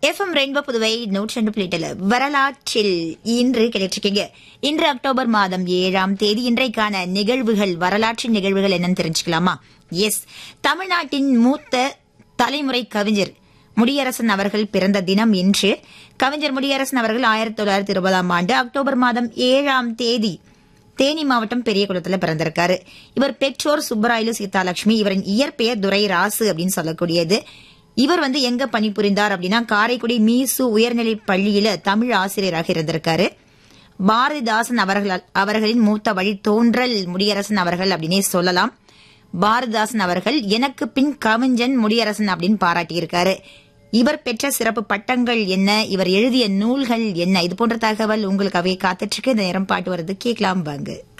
FM rainbow Puduvai நூற்றி ரெண்டு புள்ளிட்டுல வரலாற்றில் இன்று கிடைச்சிருக்கீங்க இன்று அக்டோபர் மாதம் ஏழாம் தேதி இன்றைக்கான நிகழ்வுகள் வரலாற்று நிகழ்வுகள் என்னன்னு தெரிஞ்சுக்கலாமா எஸ் தமிழ்நாட்டின் மூத்த தலைமுறை கவிஞர் முடியரசன் அவர்கள் பிறந்த தினம் இன்று கவிஞர் முடியரசன் அவர்கள் ஆயிரத்தி தொள்ளாயிரத்தி இருபதாம் ஆண்டு அக்டோபர் மாதம் ஏழாம் தேதி தேனி மாவட்டம் பெரியகுளத்துல பிறந்திருக்காரு இவர் பெற்றோர் சுப்பராயலு சீதாலட்சுமி இவரின் இயற்பெயர் துரை ராசு அப்படின்னு சொல்லக்கூடியது இவர் வந்து எங்க பணிபுரிந்தார் அப்படின்னா காரைக்குடி மீசு உயர்நிலை பள்ளியில தமிழ் ஆசிரியராக இருந்திருக்காரு பாரதிதாசன் அவர்கள் அவர்களின் மூத்த வழி தோன்றல் முடியரசன் அவர்கள் அப்படின்னே சொல்லலாம் பாரதிதாசன் அவர்கள் எனக்கு பின் கவிஞன் முடியரசன் அப்படின்னு பாராட்டியிருக்காரு இவர் பெற்ற சிறப்பு பட்டங்கள் என்ன இவர் எழுதிய நூல்கள் என்ன இது போன்ற தகவல் உங்களுக்காகவே காத்துட்டு இருக்கு இந்த நேரம் பாட்டு வருது கேட்கலாம் வாங்க